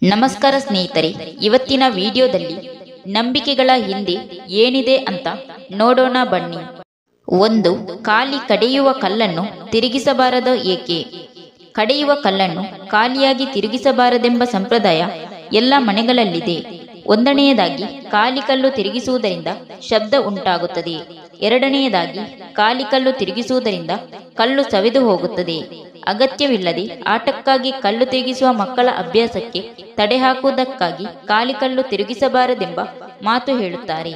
ನಮಸ್ಕಾರ ಸ್ನೇಹಿತರೆ ಇವತ್ತಿನ ವಿಡಿಯೋದಲ್ಲಿ ನಂಬಿಕೆಗಳ ಹಿಂದೆ ಏನಿದೆ ಅಂತ ನೋಡೋಣ ಬನ್ನಿ ಒಂದು ಖಾಲಿ ಕಡೆಯುವ ಕಲ್ಲನ್ನು ತಿರುಗಿಸಬಾರದ ಏಕೆ ಕಡೆಯುವ ಕಲ್ಲನ್ನು ಖಾಲಿಯಾಗಿ ತಿರುಗಿಸಬಾರದೆಂಬ ಸಂಪ್ರದಾಯ ಎಲ್ಲ ಮನೆಗಳಲ್ಲಿದೆ ಒಂದನೆಯದಾಗಿ ಖಾಲಿ ಕಲ್ಲು ತಿರುಗಿಸುವುದರಿಂದ ಶಬ್ದ ಉಂಟಾಗುತ್ತದೆ ಎರಡನೆಯದಾಗಿ ಖಾಲಿ ಕಲ್ಲು ತಿರುಗಿಸುವುದರಿಂದ ಕಲ್ಲು ಸವೆದು ಹೋಗುತ್ತದೆ ಅಗತ್ಯವಿಲ್ಲದೆ ಆಟಕ್ಕಾಗಿ ಕಲ್ಲು ತಿರುಗಿಸುವ ಮಕ್ಕಳ ಅಭ್ಯಾಸಕ್ಕೆ ತಡೆ ಹಾಕುವುದಕ್ಕಾಗಿ ಖಾಲಿ ಕಲ್ಲು ತಿರುಗಿಸಬಾರದೆಂಬ ಮಾತು ಹೇಳುತ್ತಾರೆ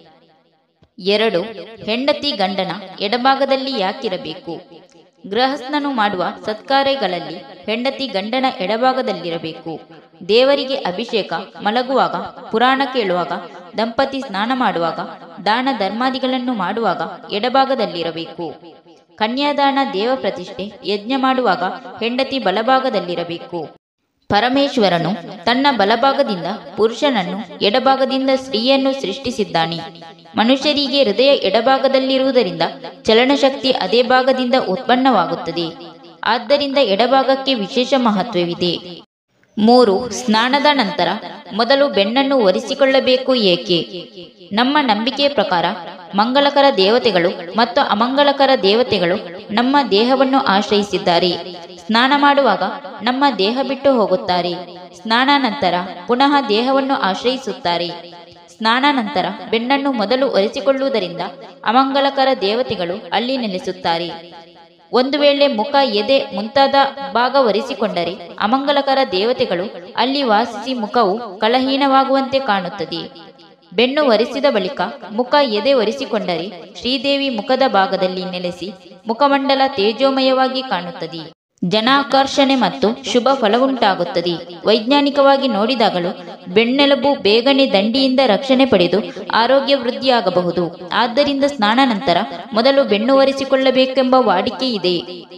ಎರಡು ಹೆಂಡತಿ ಗಂಡನ ಎಡಭಾಗದಲ್ಲಿ ಯಾಕಿರಬೇಕು ಗೃಹಸ್ಥನು ಮಾಡುವ ಸತ್ಕಾರ್ಯಗಳಲ್ಲಿ ಹೆಂಡತಿ ಗಂಡನ ಎಡಭಾಗದಲ್ಲಿರಬೇಕು ದೇವರಿಗೆ ಅಭಿಷೇಕ ಮಲಗುವಾಗ ಪುರಾಣ ಕೇಳುವಾಗ ದಂಪತಿ ಸ್ನಾನ ಮಾಡುವಾಗ ದಾನ ಧರ್ಮಾದಿಗಳನ್ನು ಮಾಡುವಾಗ ಎಡಭಾಗದಲ್ಲಿರಬೇಕು ಕನ್ಯಾದಾನ ದೇವ ಪ್ರತಿಷ್ಠೆ ಯಜ್ಞ ಮಾಡುವಾಗ ಹೆಂಡತಿ ಬಲಭಾಗದಲ್ಲಿರಬೇಕು ಪರಮೇಶ್ವರನು ತನ್ನ ಬಲಭಾಗದಿಂದ ಪುರುಷನನ್ನು ಎಡಭಾಗದಿಂದ ಸ್ತ್ರೀಯನ್ನು ಸೃಷ್ಟಿಸಿದ್ದಾನೆ ಮನುಷ್ಯರಿಗೆ ಹೃದಯ ಎಡಭಾಗದಲ್ಲಿರುವುದರಿಂದ ಚಲನಶಕ್ತಿ ಅದೇ ಭಾಗದಿಂದ ಉತ್ಪನ್ನವಾಗುತ್ತದೆ ಆದ್ದರಿಂದ ಎಡಭಾಗಕ್ಕೆ ವಿಶೇಷ ಮಹತ್ವವಿದೆ ಮೂರು ಸ್ನಾನದ ನಂತರ ಮೊದಲು ಬೆನ್ನನ್ನು ಒರೆಸಿಕೊಳ್ಳಬೇಕು ಏಕೆ ನಮ್ಮ ನಂಬಿಕೆಯ ಪ್ರಕಾರ ಮಂಗಳಕರ ದೇವತೆಗಳು ಮತ್ತು ಅಮಂಗಳಕರ ದೇವತೆಗಳು ನಮ್ಮ ದೇಹವನ್ನು ಆಶ್ರಯಿಸಿದ್ದಾರೆ ಸ್ನಾನ ಮಾಡುವಾಗ ನಮ್ಮ ದೇಹ ಬಿಟ್ಟು ಹೋಗುತ್ತಾರೆ ಸ್ನಾನ ನಂತರ ಪುನಃ ದೇಹವನ್ನು ಆಶ್ರಯಿಸುತ್ತಾರೆ ಸ್ನಾನ ನಂತರ ಬೆನ್ನನ್ನು ಮೊದಲು ಒರೆಸಿಕೊಳ್ಳುವುದರಿಂದ ಅಮಂಗಳಕರ ದೇವತೆಗಳು ಅಲ್ಲಿ ನೆಲೆಸುತ್ತಾರೆ ಒಂದು ವೇಳೆ ಮುಖ ಎದೆ ಮುಂತಾದ ಭಾಗ ಒರೆಸಿಕೊಂಡರೆ ಅಮಂಗಲಕರ ದೇವತೆಗಳು ಅಲ್ಲಿ ವಾಸಿಸಿ ಮುಖವು ಕಳಹೀನವಾಗುವಂತೆ ಕಾಣುತ್ತದೆ ಬೆನ್ನು ಒರೆಸಿದ ಬಳಿಕ ಮುಖ ಎದೆ ಒರೆಸಿಕೊಂಡರೆ ಶ್ರೀದೇವಿ ಮುಖದ ಭಾಗದಲ್ಲಿ ನೆಲೆಸಿ ಮುಖಮಂಡಲ ತೇಜೋಮಯವಾಗಿ ಕಾಣುತ್ತದೆ ಜನಾಕರ್ಷಣೆ ಮತ್ತು ಶುಭ ಫಲವುಂಟಾಗುತ್ತದೆ ವೈಜ್ಞಾನಿಕವಾಗಿ ನೋಡಿದಾಗಲೂ ಬೆನ್ನೆಲುಬು ಬೇಗನೆ ದಂಡಿಯಿಂದ ರಕ್ಷಣೆ ಪಡೆದು ಆರೋಗ್ಯ ವೃದ್ಧಿಯಾಗಬಹುದು ಆದ್ದರಿಂದ ಸ್ನಾನ ನಂತರ ಮೊದಲು ಬೆನ್ನು ಒರೆಸಿಕೊಳ್ಳಬೇಕೆಂಬ ವಾಡಿಕೆ ಇದೆ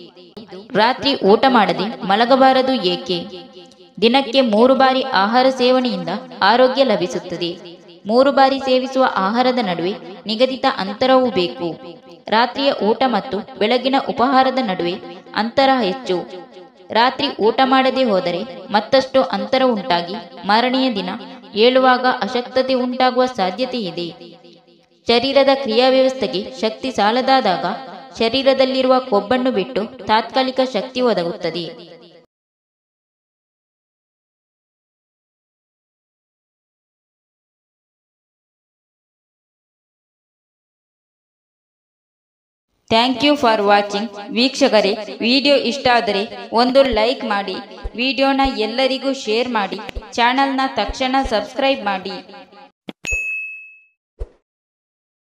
ರಾತ್ರಿ ಊಟ ಮಾಡದೆ ಮಲಗಬಾರದು ಏಕೆ ದಿನಕ್ಕೆ ಮೂರು ಬಾರಿ ಆಹಾರ ಸೇವನೆಯಿಂದ ಆರೋಗ್ಯ ಲಭಿಸುತ್ತದೆ ಮೂರು ಬಾರಿ ಸೇವಿಸುವ ಆಹಾರದ ನಡುವೆ ನಿಗದಿತ ಅಂತರವೂ ಬೇಕು ರಾತ್ರಿಯ ಊಟ ಮತ್ತು ಬೆಳಗಿನ ಉಪಹಾರದ ನಡುವೆ ಅಂತರ ಹೆಚ್ಚು ರಾತ್ರಿ ಊಟ ಮಾಡದೆ ಹೋದರೆ ಮತ್ತಷ್ಟು ಅಂತರ ಉಂಟಾಗಿ ಮಾರನೆಯ ದಿನ ಏಳುವಾಗ ಅಶಕ್ತತೆ ಉಂಟಾಗುವ ಸಾಧ್ಯತೆ ಇದೆ ಶರೀರದ ಕ್ರಿಯಾವ್ಯವಸ್ಥೆಗೆ ಶಕ್ತಿ ಸಾಲದಾದಾಗ ಶರೀರದಲ್ಲಿರುವ ಕೊಬ್ಬನ್ನು ಬಿಟ್ಟು ತಾತ್ಕಾಲಿಕ ಶಕ್ತಿ ಒದಗುತ್ತದೆ ಥ್ಯಾಂಕ್ ಯು ಫಾರ್ ವಾಚಿಂಗ್ ವೀಕ್ಷಕರೇ ವಿಡಿಯೋ ಇಷ್ಟ ಆದರೆ ಒಂದು ಲೈಕ್ ಮಾಡಿ ವಿಡಿಯೋನ ಎಲ್ಲರಿಗೂ ಶೇರ್ ಮಾಡಿ ಚಾನಲ್ನ ತಕ್ಷಣ ಸಬ್ಸ್ಕ್ರೈಬ್ ಮಾಡಿ